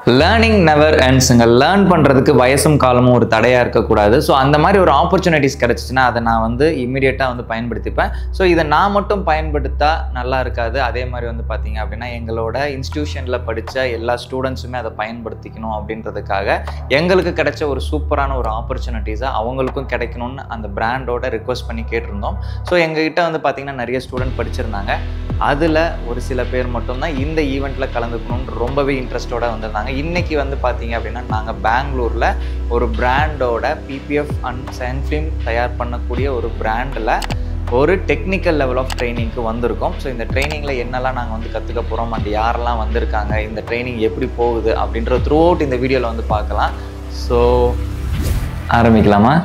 learning never எண்ட்ஸுங்க learn பண்ணுறதுக்கு வயசும் காலமும் ஒரு தடையாக இருக்கக்கூடாது ஸோ அந்த மாதிரி ஒரு ஆப்பர்ச்சுனிட்டிஸ் கிடச்சிச்சின்னா அதை நான் வந்து இமீடியட்டாக வந்து பயன்படுத்திப்பேன் ஸோ இதை நான் மட்டும் பயன்படுத்தா நல்லா இருக்காது அதே மாதிரி வந்து பார்த்தீங்க அப்படின்னா எங்களோட இன்ஸ்டியூஷனில் படித்த எல்லா ஸ்டூடெண்ட்ஸுமே அதை பயன்படுத்திக்கணும் அப்படின்றதுக்காக எங்களுக்கு கிடைச்ச ஒரு சூப்பரான ஒரு ஆப்பர்ச்சுனிட்டிஸை அவங்களுக்கும் கிடைக்கணும்னு அந்த பிராண்டோட ரிக்வஸ்ட் பண்ணி கேட்டிருந்தோம் ஸோ எங்ககிட்ட வந்து பார்த்தீங்கன்னா நிறைய ஸ்டூடெண்ட் படிச்சிருந்தாங்க அதில் ஒரு சில பேர் மட்டும்தான் இந்த ஈவெண்ட்டில் கலந்துக்கணும்னு ரொம்பவே இன்ட்ரெஸ்டோட வந்திருந்தாங்க இன்னைக்கு வந்து பார்த்தீங்க அப்படின்னா நாங்கள் பெங்களூரில் ஒரு பிராண்டோட பிபிஎஃப் அண்ட் சன்ஃபிலிம் தயார் பண்ணக்கூடிய ஒரு பிராண்டில் ஒரு டெக்னிக்கல் லெவல் ஆஃப் ட்ரைனிங்க்கு வந்திருக்கோம் ஸோ இந்த ட்ரைனிங்கில் என்னெல்லாம் நாங்கள் வந்து கற்றுக்க போகிறோம் அண்ட் யாரெல்லாம் வந்திருக்காங்க இந்த ட்ரைனிங் எப்படி போகுது அப்படின்ற த்ரூ அவுட் இந்த வீடியோவில் வந்து பார்க்கலாம் ஸோ ஆரம்பிக்கலாமா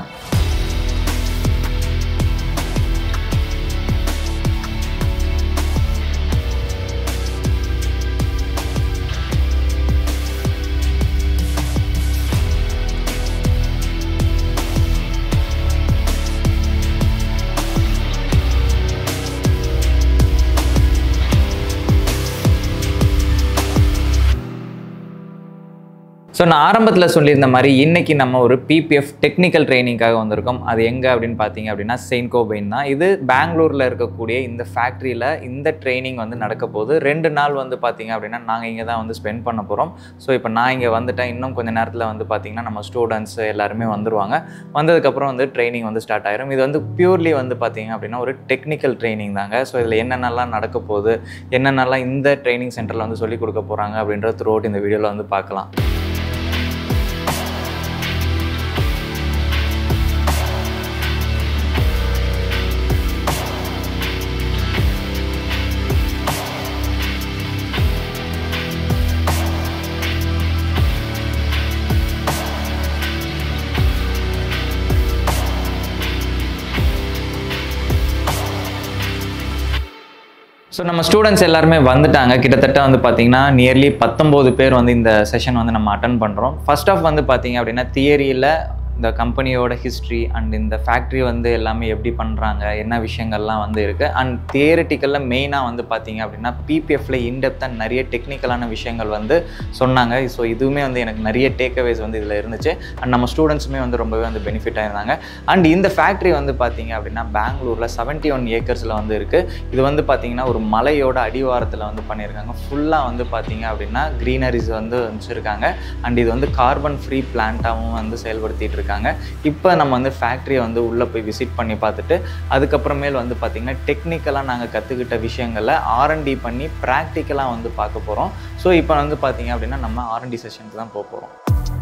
ஸோ நான் ஆரம்பத்தில் சொல்லியிருந்த மாதிரி இன்னைக்கு நம்ம ஒரு பிபிஎஃப் டெக்னிக்கல் ட்ரைனிங்காக வந்திருக்கோம் அது எங்கே அப்படின்னு பார்த்தீங்க அப்படின்னா செயின்கோ பெயின் தான் இது பெங்களூரில் இருக்கக்கூடிய இந்த ஃபேக்ட்ரியில் இந்த ட்ரைனிங் வந்து நடக்க போகுது ரெண்டு நாள் வந்து பார்த்தீங்க அப்படின்னா நாங்கள் இங்கே தான் வந்து ஸ்பெண்ட் பண்ண போகிறோம் ஸோ இப்போ நான் இங்கே வந்துட்டேன் இன்னும் கொஞ்சம் நேரத்தில் வந்து பார்த்தீங்கன்னா நம்ம ஸ்டூடெண்ட்ஸ் எல்லாருமே வந்துருவாங்க வந்ததுக்கப்புறம் வந்து ட்ரைனிங் வந்து ஸ்டார்ட் ஆயிரும் இது வந்து பியூர்லி வந்து பார்த்தீங்க அப்படின்னா ஒரு டெக்னிக்கல் ட்ரைனிங் தாங்க ஸோ இதில் என்னென்னலாம் நடக்க போகுது என்னென்னலாம் இந்த ட்ரைனிங் சென்டரில் வந்து சொல்லிக் கொடுக்க போகிறாங்க அப்படின்ற த்ரூ அவுட் இந்த வீடியோவில் வந்து பார்க்கலாம் ஸோ நம்ம ஸ்டூடெண்ட்ஸ் எல்லாருமே வந்துட்டாங்க கிட்டத்தட்ட வந்து பார்த்தீங்கன்னா நியர்லி பத்தொம்போது பேர் வந்து இந்த செஷன் வந்து நம்ம அட்டன் பண்ணுறோம் ஃபர்ஸ்ட் ஆஃப் வந்து பார்த்தீங்க அப்படின்னா தியரியில் இந்த கம்பெனியோட ஹிஸ்ட்ரி அண்ட் இந்த ஃபேக்ட்ரி வந்து எல்லாமே எப்படி பண்ணுறாங்க என்ன விஷயங்கள்லாம் வந்து இருக்குது அண்ட் தியரிட்டிக்கலில் மெயினாக வந்து பார்த்தீங்க அப்படின்னா பிபிஎஃப்ல இன்டெப்த்தாக நிறைய டெக்னிக்கலான விஷயங்கள் வந்து சொன்னாங்க ஸோ இதுவுமே வந்து எனக்கு நிறைய டேக்அவேஸ் வந்து இதில் இருந்துச்சு அண்ட் நம்ம ஸ்டூடெண்ட்ஸுமே வந்து ரொம்பவே வந்து பெனிஃபிட் ஆயிருந்தாங்க அண்ட் இந்த ஃபேக்ட்ரி வந்து பார்த்தீங்க அப்படின்னா பெங்களூரில் செவன்ட்டி ஒன் ஏக்கர்ஸில் வந்து இருக்குது இது வந்து பார்த்தீங்கன்னா ஒரு மலையோட அடிவாரத்தில் வந்து பண்ணியிருக்காங்க ஃபுல்லாக வந்து பார்த்தீங்க அப்படின்னா க்ரீனரிஸ் வந்து வச்சுருக்காங்க அண்ட் இது வந்து கார்பன் ஃப்ரீ பிளான்ட்டாகவும் வந்து செயல்படுத்திட்டு இருக்காங்க இப்போ நம்ம வந்து ஃபேக்ட்ரியை வந்து உள்ளே போய் விசிட் பண்ணி பார்த்துட்டு அதுக்கப்புறமேல் வந்து பார்த்திங்கன்னா டெக்னிக்கலாக நாங்கள் கற்றுக்கிட்ட விஷயங்களை ஆர்என்டி பண்ணி ப்ராக்டிக்கலாக வந்து பார்க்க போகிறோம் ஸோ இப்போ வந்து பார்த்திங்க அப்படின்னா நம்ம ஆர்என்டி செஷனுக்கு தான் போக போகிறோம்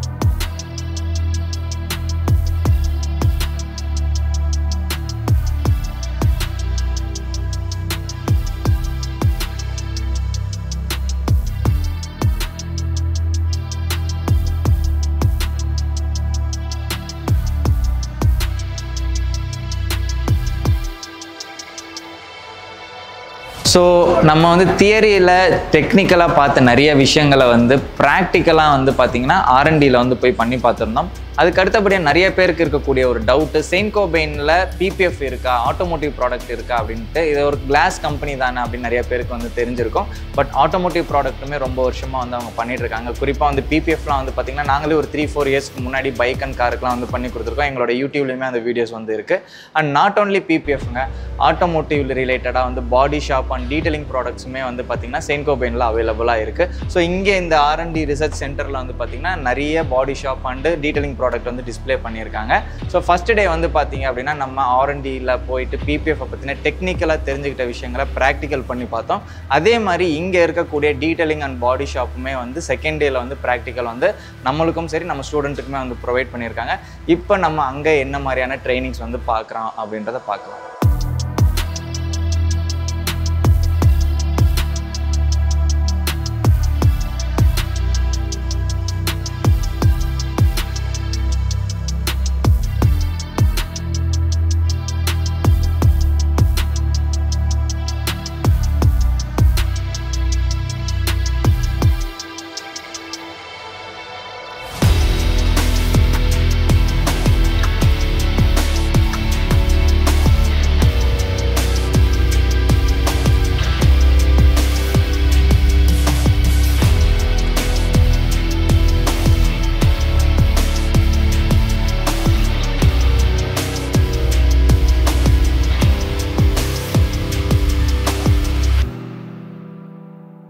ஸோ நம்ம வந்து தியரியில் டெக்னிக்கலாக பார்த்த நிறைய விஷயங்களை வந்து ப்ராக்டிக்கலாக வந்து பார்த்திங்கன்னா ஆர்என்டியில் வந்து போய் பண்ணி பார்த்துருந்தோம் அதுக்கு அடுத்தபடியாக நிறைய பேருக்கு இருக்கக்கூடிய ஒரு டவுட்டு செயின்கோ பெயினில் பிபிஎஃப் இருக்கா ஆட்டோமோட்டிவ் ப்ராடக்ட் இருக்கா அப்படின்ட்டு இது ஒரு கிளாஸ் கம்பெனி தானே அப்படின்னு நிறைய பேருக்கு வந்து தெரிஞ்சிருக்கும் பட் ஆட்டோமோட்டிவ் ப்ராடக்ட்டுமே ரொம்ப வருஷமாக வந்து அவங்க பண்ணிட்டு இருக்காங்க குறிப்பாக வந்து பிபிஎஃப்லாம் வந்து பார்த்திங்கன்னா நாங்களே ஒரு த்ரீ ஃபோர் இயர்ஸ்க்கு முன்னாடி பைக் அண்ட் காருக்குலாம் வந்து பண்ணி கொடுத்துருக்கோம் எங்களோட யூடியூப்லேயுமே அந்த வீடியோஸ் வந்து இருக்குது அண்ட் நாட் ஓன்லி பிபிஎஃப்ங்க ஆட்டோமோட்டிவ் ரிலேட்டடாக வந்து பாடி ஷாப் அண்ட் டீட்டெயிலிங் ப்ராடக்ட்ஸுமே வந்து பார்த்திங்கன்னா செயின்கோ பெயினில் அவைலபிளாக இருக்குது ஸோ இங்கே இந்த ஆர்என்டி ரிசர்ச் சென்டரில் வந்து பார்த்திங்கன்னா நிறைய body shop and detailing product வந்து டிஸ்ப்ளே பண்ணியிருக்காங்க ஸோ ஃபஸ்ட் டே வந்து பார்த்தீங்க அப்படின்னா நம்ம ஆர்என்டியில் போயிட்டு பிபிஎஃப் பற்றின டெக்னிக்கலாக தெரிஞ்சுக்கிட்ட விஷயங்களை ப்ராக்டிக்கல் பண்ணி பார்த்தோம் அதே மாதிரி இங்கே இருக்கக்கூடிய டீட்டெயிலிங் அண்ட் பாடி ஷாப்புமே வந்து செகண்ட் டேயில் வந்து ப்ராக்டிக்கல் வந்து நம்மளுக்கும் சரி நம்ம ஸ்டூடெண்ட்டுக்குமே வந்து ப்ரொவைட் பண்ணியிருக்காங்க இப்போ நம்ம அங்கே என்ன மாதிரியான ட்ரைனிங்ஸ் வந்து பார்க்குறோம் அப்படின்றத பார்க்கலாம்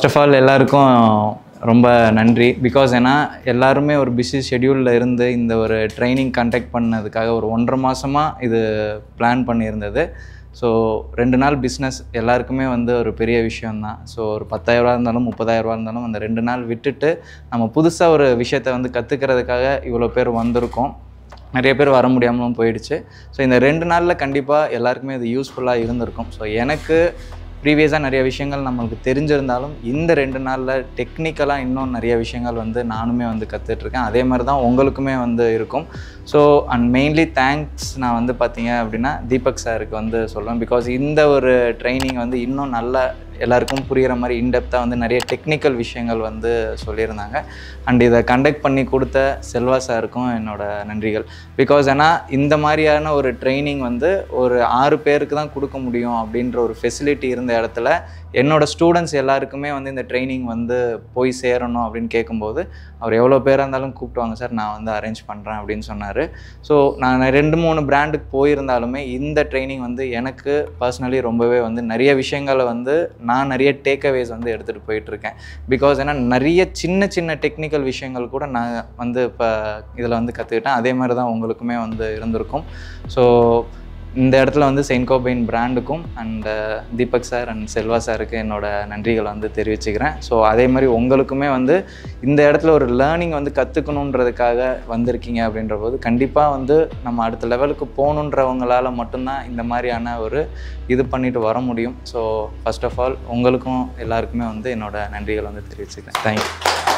ஃபர்ஸ்ட் ஆஃப் ஆல் எல்லாருக்கும் ரொம்ப நன்றி பிகாஸ் ஏன்னா எல்லாருமே ஒரு பிஸி ஷெடியூலில் இருந்து இந்த ஒரு ட்ரைனிங் கண்டக்ட் பண்ணதுக்காக ஒரு ஒன்றரை மாதமாக இது பிளான் பண்ணியிருந்தது ஸோ ரெண்டு நாள் பிஸ்னஸ் எல்லாருக்குமே வந்து ஒரு பெரிய விஷயம்தான் ஸோ ஒரு பத்தாயிரரூவா இருந்தாலும் முப்பதாயிரரூவா இருந்தாலும் அந்த ரெண்டு நாள் விட்டுட்டு நம்ம புதுசாக ஒரு விஷயத்தை வந்து கற்றுக்கிறதுக்காக இவ்வளோ பேர் வந்திருக்கோம் நிறைய பேர் வர முடியாமலும் போயிடுச்சு ஸோ இந்த ரெண்டு நாளில் கண்டிப்பாக எல்லாருக்குமே இது யூஸ்ஃபுல்லாக இருந்திருக்கும் ஸோ எனக்கு ப்ரீவியஸாக நிறைய விஷயங்கள் நம்மளுக்கு தெரிஞ்சிருந்தாலும் இந்த ரெண்டு நாளில் டெக்னிக்கலாக இன்னும் நிறைய விஷயங்கள் வந்து நானுமே வந்து கற்றுட்ருக்கேன் அதே மாதிரி தான் உங்களுக்குமே வந்து இருக்கும் ஸோ அண்ட் மெயின்லி தேங்க்ஸ் நான் வந்து பார்த்தீங்க அப்படின்னா தீபக் சாருக்கு வந்து சொல்லுவேன் பிகாஸ் இந்த ஒரு ட்ரைனிங் வந்து இன்னும் நல்லா எல்லாருக்கும் புரிகிற மாதிரி இன்டெப்த்தாக வந்து நிறைய டெக்னிக்கல் விஷயங்கள் வந்து சொல்லியிருந்தாங்க அண்ட் இதை கண்டக்ட் பண்ணி கொடுத்த செல்வா சாருக்கும் என்னோட நன்றிகள் பிகாஸ் ஏன்னா இந்த மாதிரியான ஒரு ட்ரைனிங் வந்து ஒரு ஆறு பேருக்கு தான் கொடுக்க முடியும் அப்படின்ற ஒரு ஃபெசிலிட்டி இருந்த இடத்துல என்னோட ஸ்டூடெண்ட்ஸ் எல்லாருக்குமே வந்து இந்த ட்ரைனிங் வந்து போய் சேரணும் அப்படின்னு கேட்கும்போது அவர் எவ்வளோ பேராக இருந்தாலும் கூப்பிட்டு சார் நான் வந்து அரேஞ்ச் பண்ணுறேன் அப்படின்னு சொன்னார் ஸோ நான் ரெண்டு மூணு பிராண்டுக்கு போயிருந்தாலுமே இந்த ட்ரைனிங் வந்து எனக்கு பர்சனலி ரொம்பவே வந்து நிறைய விஷயங்களை வந்து நான் நிறைய டேக்அவேஸ் வந்து எடுத்துகிட்டு போயிட்டுருக்கேன் பிகாஸ் ஏன்னா நிறைய சின்ன சின்ன டெக்னிக்கல் விஷயங்கள் கூட நான் வந்து இப்போ இதில் வந்து கற்றுக்கிட்டேன் அதே மாதிரி தான் உங்களுக்குமே வந்து இருந்திருக்கும் ஸோ இந்த இடத்துல வந்து செயின்கோபைன் பிராண்டுக்கும் and Deepak sir and Selva சாருக்கு என்னோட நன்றிகளை வந்து தெரிவிச்சுக்கிறேன் ஸோ அதே மாதிரி உங்களுக்குமே வந்து இந்த இடத்துல ஒரு லேர்னிங் வந்து கற்றுக்கணுன்றதுக்காக வந்திருக்கீங்க அப்படின்ற போது கண்டிப்பாக வந்து நம்ம அடுத்த லெவலுக்கு போகணுன்றவங்களால மட்டும்தான் இந்த மாதிரியான ஒரு இது பண்ணிட்டு வர முடியும் ஸோ ஃபர்ஸ்ட் ஆஃப் ஆல் உங்களுக்கும் எல்லாருக்குமே வந்து என்னோட நன்றிகளை வந்து தெரிவிச்சுக்கிறேன் thank you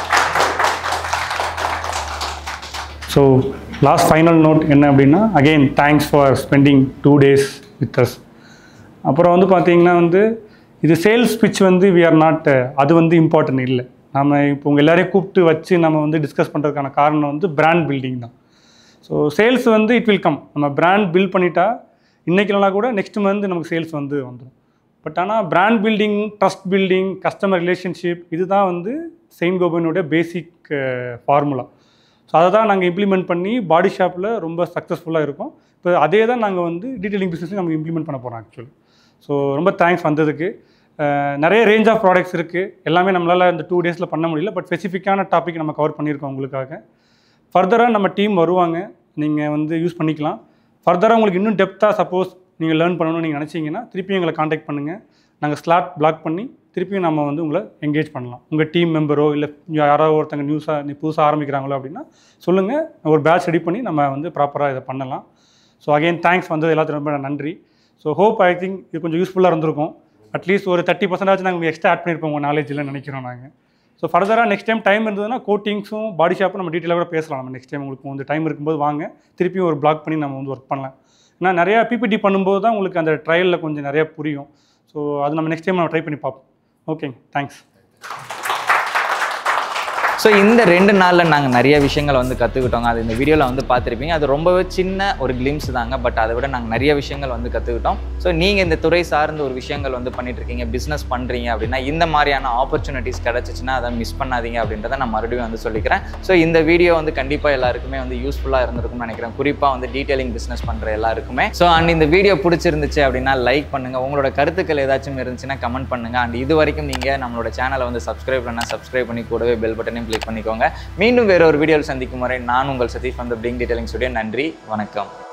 so last final note என்ன அப்படின்னா again thanks for spending two days with us அப்புறம் வந்து பார்த்தீங்கன்னா வந்து இது சேல்ஸ் பிச் வந்து வி ஆர் நாட் அது வந்து இம்பார்ட்டன்ட் இல்லை நம்ம இப்போ உங்கள் எல்லாரையும் கூப்பிட்டு வச்சு நம்ம வந்து டிஸ்கஸ் பண்ணுறதுக்கான காரணம் வந்து பிராண்ட் பில்டிங் தான் ஸோ சேல்ஸ் வந்து இட் வில் கம் நம்ம பிராண்ட் பில்ட் பண்ணிட்டா இன்றைக்கி இல்லைனா கூட நெக்ஸ்ட் மந்த் நமக்கு சேல்ஸ் வந்து வந்துடும் பட் ஆனால் brand building trust building customer relationship இதுதான் வந்து செயின்ட் கோபனுடைய பேசிக் ஃபார்முலா ஸோ அதை தான் நாங்கள் இம்ப்ளிமெண்ட் பண்ணி பாடி ஷாப்பில் ரொம்ப சக்ஸஸ்ஃபுல்லாக இருக்கோம் இப்போ அதே தான் நாங்கள் வந்து டீட்டெயிலிங் பிஸ்னஸ்லையும் நம்ம இம்ப்ளிமெண்ட் பண்ண போகிறோம் ஆக்சுவலி ஸோ ரொம்ப தேங்க்ஸ் வந்ததுக்கு அஹ் நிறைய ரேஞ்ச் ஆஃப் ப்ராடக்ட்ஸ் இருக்குது எல்லாமே நம்மளால் இந்த டூ டேஸில் பண்ண முடியல பட் ஸ்பெசிஃபிக்கான டாபிக் நம்ம கவர் பண்ணியிருக்கோம் உங்களுக்காக ஃபர்தராக நம்ம டீம் வருவாங்க நீங்கள் வந்து யூஸ் பண்ணிக்கலாம் ஃபர்தராக உங்களுக்கு இன்னும் டெப்த்தாக சப்போஸ் நீங்கள் லேர்ன் பண்ணணும்னு நீங்கள் நினச்சிங்கன்னா திருப்பி எங்களை காண்டாக்ட் பண்ணுங்கள் நாங்கள் ஸ்லாட் பிளாக் பண்ணி திருப்பியும் நம்ம வந்து உங்களை என்கேஜ் பண்ணலாம் உங்கள் டீம் மெம்பரோ இல்லை யாராவது ஒருத்தங்க நியூஸாக நீ புதுசாக ஆரம்பிக்கிறாங்களோ அப்படின்னா சொல்லுங்கள் ஒரு பேட்ச் ரெடி பண்ணி நம்ம வந்து ப்ராப்பராக இதை பண்ணலாம் ஸோ அகைன் தேங்க்ஸ் வந்தது எல்லாத்துக்கும் ரொம்ப நன்றி ஸோ ஹோப் ஐ திங்க் இது கொஞ்சம் யூஸ்ஃபுல்லாக இருந்திருக்கும் அட்லீஸ்ட் ஒரு தேர்ட்டி பர்சன்டாச்சும் நாங்கள் எக்ஸ்ட்ரா ஆட் பண்ணியிருப்போம் உங்கள் நாலேஜில் நினைக்கிறோம் நாங்கள் ஸோ ஃபர்தராக நெக்ஸ்ட் டைம் டைம் இருந்ததுன்னா கோட்டிங்ஸும் பாடி ஷாப்பும் நம்ம டீட்டெயிலாக கூட பேசலாம் நம்ம நெக்ஸ்ட் டைம் உங்களுக்கு வந்து டைம் இருக்கும்போது வாங்க திருப்பியும் ஒரு பிளாக் பண்ணி நம்ம வந்து ஒர்க் பண்ணலாம் ஏன்னா நிறையா பிபிடி பண்ணும்போது தான் உங்களுக்கு அந்த ட்ரையலில் கொஞ்சம் நிறையா புரியும் ஸோ அது நம்ம நெக்ஸ்ட் டைம் நம்ம ட்ரை பண்ணி பார்ப்போம் ஓகேங்க தேங்க்ஸ் ஸோ இந்த ரெண்டு நாளில் நாங்கள் நிறைய விஷயங்களை வந்து கற்றுக்கிட்டோங்க அது இந்த வீடியோவில் வந்து பார்த்துருப்பீங்க அது ரொம்பவே சின்ன ஒரு கிளிம்ஸ் தாங்க பட் அதை விட நாங்கள் நிறைய விஷயங்கள் வந்து கற்றுக்கிட்டோம் ஸோ நீங்கள் இந்த துறை சார்ந்த ஒரு விஷயங்கள் வந்து பண்ணிட்டு இருக்கீங்க பிஸ்னஸ் பண்ணுறீங்க அப்படின்னா இந்த மாதிரியான ஆப்பர்ச்சுனிட்டிஸ் கிடச்சிச்சின்னா அதை மிஸ் பண்ணாதீங்க அப்படின்றத நான் மறுபடியும் வந்து சொல்லிக்கிறேன் ஸோ இந்த வீடியோ வந்து கண்டிப்பாக எல்லாருக்குமே வந்து யூஸ்ஃபுல்லாக இருந்திருக்கும்னு நினைக்கிறேன் குறிப்பாக வந்து டீட்டெயிலிங் பிஸ்னஸ் பண்ணுற எல்லாருக்குமே ஸோ அண்ட் இந்த வீடியோ பிடிச்சிருந்துச்சு அப்படின்னா லைக் பண்ணுங்கள் உங்களோட கருத்துக்கள் ஏதாச்சும் இருந்துச்சுன்னா கமெண்ட் பண்ணுங்கள் அண்ட் இது வரைக்கும் நீங்கள் நம்மளோட சேனலை வந்து சப்ஸ்கிரைப் பண்ணால் சப்ஸ்கிரைப் பண்ணி கூடவே பெல் பட்டனையும் கிளிக் பண்ணிக்கோங்க மீண்டும் வேற ஒரு வீடியோவில் சந்திக்கும் வரை நான் உங்கள் சதீஷ் வந்து பிளிங் டீட்டெயிலிங் ஸ்டுடியோ நன்றி வணக்கம்